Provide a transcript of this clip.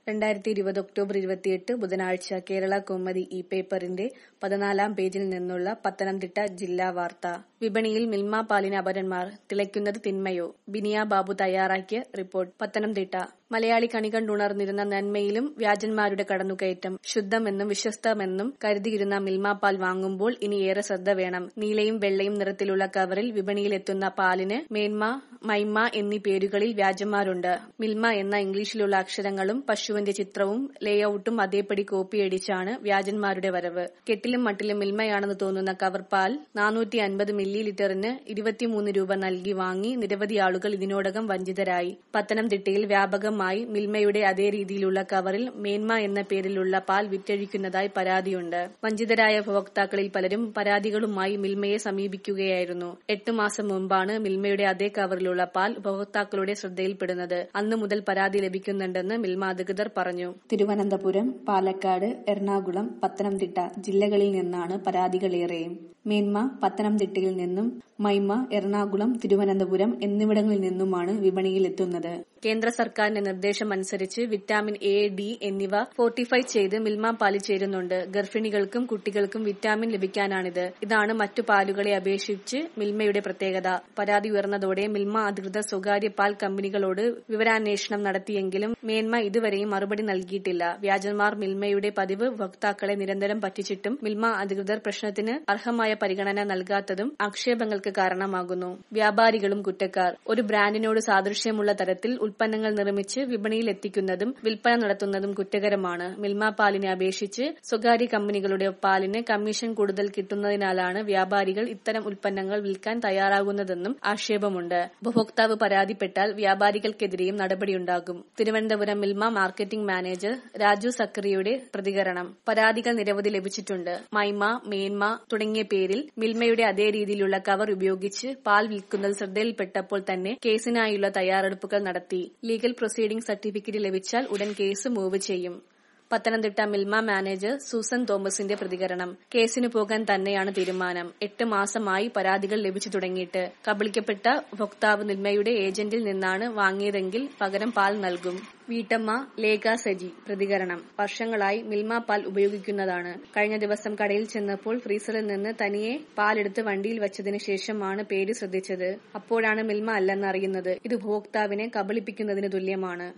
രണ്ടായിരത്തി ഇരുപത് ഒക്ടോബർ ഇരുപത്തിയെട്ട് ബുധനാഴ്ച കേരള കൗമുദി ഇ പേപ്പറിന്റെ പതിനാലാം പേജിൽ നിന്നുള്ള പത്തനംതിട്ട ജില്ലാ വാർത്ത വിപണിയിൽ മിൽമ പാലിന് അപരന്മാർ തിളയ്ക്കുന്നത് തിന്മയോ ബിനിയ ബാബു തയ്യാറാക്കിയ റിപ്പോർട്ട് പത്തനംതിട്ട മലയാളി കണി കണ്ടുണർന്നിരുന്ന നന്മയിലും വ്യാജന്മാരുടെ കടന്നുകയറ്റം ശുദ്ധമെന്നും വിശ്വസ്തമെന്നും കരുതിയിരുന്ന മിൽമ പാൽ വാങ്ങുമ്പോൾ ഇനി ഏറെ ശ്രദ്ധ വേണം നീലയും വെള്ളയും നിറത്തിലുള്ള കവറിൽ വിപണിയിലെത്തുന്ന പാലിന് മേന്മ മൈമ എന്നീ പേരുകളിൽ വ്യാജന്മാരുണ്ട് മിൽമ എന്ന ഇംഗ്ലീഷിലുള്ള അക്ഷരങ്ങളും പശുവിന്റെ ചിത്രവും ലേഔട്ടും അതേപടി കോപ്പിയടിച്ചാണ് വ്യാജന്മാരുടെ വരവ് കെട്ടിലും മട്ടിലും മിൽമയാണെന്ന് തോന്നുന്ന കവർ പാൽ നാനൂറ്റി അൻപത് മില്ലി ലിറ്ററിന് ഇരുപത്തിമൂന്ന് രൂപ നൽകി വാങ്ങി നിരവധി ആളുകൾ ഇതിനോടകം വഞ്ചിതരായി പത്തനംതിട്ടയിൽ വ്യാപകമായി മിൽമയുടെ അതേ രീതിയിലുള്ള കവറിൽ മേന്മ എന്ന പേരിലുള്ള പാൽ വിറ്റഴിക്കുന്നതായി പരാതിയുണ്ട് വഞ്ചിതരായ ഉപഭോക്താക്കളിൽ പലരും പരാതികളുമായി മിൽമയെ സമീപിക്കുകയായിരുന്നു എട്ട് മാസം മുമ്പാണ് മിൽമയുടെ അതേ കവറിലുള്ള പാൽ ഉപഭോക്താക്കളുടെ ശ്രദ്ധയിൽപ്പെടുന്നത് അന്നു മുതൽ പരാതി ലഭിക്കുന്നുണ്ടെന്ന് മിൽമ അധികൃതർ പറഞ്ഞു തിരുവനന്തപുരം പാലക്കാട് എറണാകുളം പത്തനംതിട്ട ജില്ലകളിൽ നിന്നാണ് പരാതികളേറെയും മേന്മ പത്തനംതിട്ടയിൽ നിന്നും മൈമ എറണാകുളം തിരുവനന്തപുരം എന്നിവിടങ്ങളിൽ നിന്നുമാണ് വിപണിയിൽ എത്തുന്നത് കേന്ദ്ര സർക്കാരിന്റെ നിർദ്ദേശം അനുസരിച്ച് വിറ്റാമിൻ എ ഡി എന്നിവ ഫോർട്ടിഫൈ ചെയ്ത് മിൽമ പാലിൽ ചേരുന്നുണ്ട് ഗർഭിണികൾക്കും കുട്ടികൾക്കും വിറ്റാമിൻ ലഭിക്കാനാണിത് ഇതാണ് മറ്റു പാലുകളെ അപേക്ഷിച്ച് മിൽമയുടെ പ്രത്യേകത പരാതി ഉയർന്നതോടെ മിൽമ അധികൃതർ സ്വകാര്യ പാൽ കമ്പനികളോട് വിവരാന്വേഷണം നടത്തിയെങ്കിലും മേന്മ ഇതുവരെയും മറുപടി നൽകിയിട്ടില്ല വ്യാജന്മാർ മിൽമയുടെ പതിവ് ഉപഭോക്താക്കളെ നിരന്തരം പറ്റിച്ചിട്ടും മിൽമ അധികൃതർ പ്രശ്നത്തിന് അർഹമായ പരിഗണന നൽകാത്തതും ആക്ഷേപങ്ങൾക്ക് കാരണമാകുന്നു വ്യാപാരികളും കുറ്റക്കാർ ഒരു ബ്രാൻഡിനോട് സാദൃശ്യമുള്ള തരത്തിൽ ഉൽപ്പന്നങ്ങൾ നിർമ്മിച്ച് വിപണിയിൽ എത്തിക്കുന്നതും വിൽപ്പന നടത്തുന്നതും കുറ്റകരമാണ് മിൽമ പാലിനെ അപേക്ഷിച്ച് സ്വകാര്യ കമ്പനികളുടെ പാലിന് കമ്മീഷൻ കൂടുതൽ കിട്ടുന്നതിനാലാണ് വ്യാപാരികൾ ഇത്തരം ഉൽപ്പന്നങ്ങൾ വിൽക്കാൻ തയ്യാറാകുന്നതെന്നും ആക്ഷേപമുണ്ട് ഉപഭോക്താവ് പരാതിപ്പെട്ടാൽ വ്യാപാരികൾക്കെതിരെയും നടപടിയുണ്ടാകും തിരുവനന്തപുരം മിൽമ മാർക്കറ്റിംഗ് മാനേജർ രാജു സക്കറിയുടെ പ്രതികരണം പരാതികൾ നിരവധി ലഭിച്ചിട്ടുണ്ട് മൈമ മേന്മ തുടങ്ങിയ പേരിൽ മിൽമയുടെ അതേ രീതിയിലുള്ള കവർ ഉപയോഗിച്ച് പാൽ വിൽക്കുന്നത് ശ്രദ്ധയിൽപ്പെട്ടപ്പോൾ തന്നെ കേസിനായുള്ള തയ്യാറെടുപ്പുകൾ നടത്തി ലീഗൽ പ്രൊസീഡിംഗ് സർട്ടിഫിക്കറ്റ് ലഭിച്ചാൽ ഉടൻ കേസ് മൂവ് ചെയ്യും പത്തനംതിട്ട മിൽമ മാനേജർ സൂസൻ തോമസിന്റെ പ്രതികരണം കേസിന് പോകാൻ തന്നെയാണ് തീരുമാനം എട്ട് മാസമായി പരാതികൾ ലഭിച്ചു തുടങ്ങിയിട്ട് കബളിക്കപ്പെട്ട ഉപഭോക്താവ് മിൽമയുടെ ഏജന്റിൽ നിന്നാണ് വാങ്ങിയതെങ്കിൽ പകരം പാൽ നൽകും വീട്ടമ്മ ലേഖ സജി പ്രതികരണം വർഷങ്ങളായി മിൽമ പാൽ ഉപയോഗിക്കുന്നതാണ് കഴിഞ്ഞ ദിവസം കടയിൽ ചെന്നപ്പോൾ ഫ്രീസറിൽ നിന്ന് തനിയെ പാലെടുത്ത് വണ്ടിയിൽ വച്ചതിന് ശേഷമാണ് പേര് ശ്രദ്ധിച്ചത് അപ്പോഴാണ് മിൽമ അല്ലെന്ന് അറിയുന്നത് ഇത് ഉപഭോക്താവിനെ കബളിപ്പിക്കുന്നതിന് തുല്യമാണ്